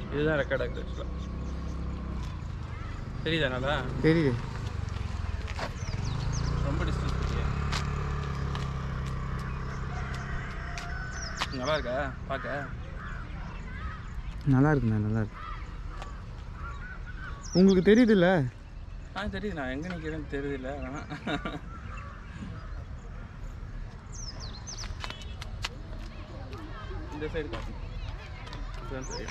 இதுதான் ரெக்கார்ட் ஆகுது ஆக்சுவலாக தெரியுதா நல்லா தெரியுது ரொம்ப டிஸ்டன்ஸ் பற்றியா நல்லா இருக்கா பார்க்க நல்லா இருக்குண்ணா நல்லா இருக்கு உங்களுக்கு தெரியுதுல்ல ஆ தெரியுது நான் எங்கே நிற்கிறேன்னு தெரியுதுல்ல ஆனால் இந்த சைடு காட்டு இதுதான் தெரியும்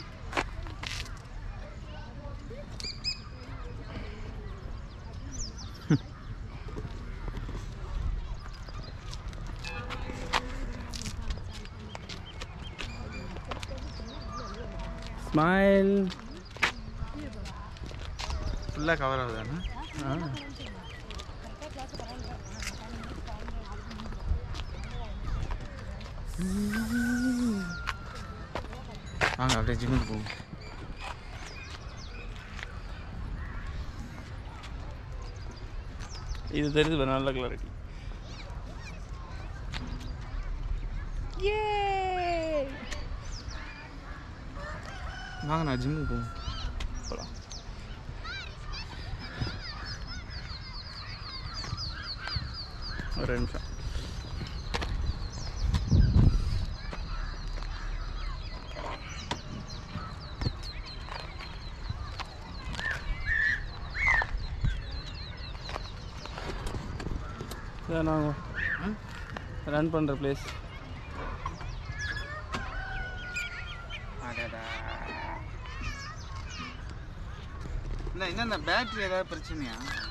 ஸ்மைல் ஃபுல்லாக கவர் ஆகுதாண்ணா ஆ வாங்க அப்படியே ஜிம்முக்கு போவோம் இது தெரியுது பாரு, நல்ல கிளாரிட்டி வாங்க நான் ஜிம்முக்கு போவோம் போகலாம் ஒரு நிமிஷம் இதான் நாங்கள் ரன் பண்ணுற பிளேஸ் இல்லை என்ன இந்த பேட்ரி ஏதாவது பிரச்சனையா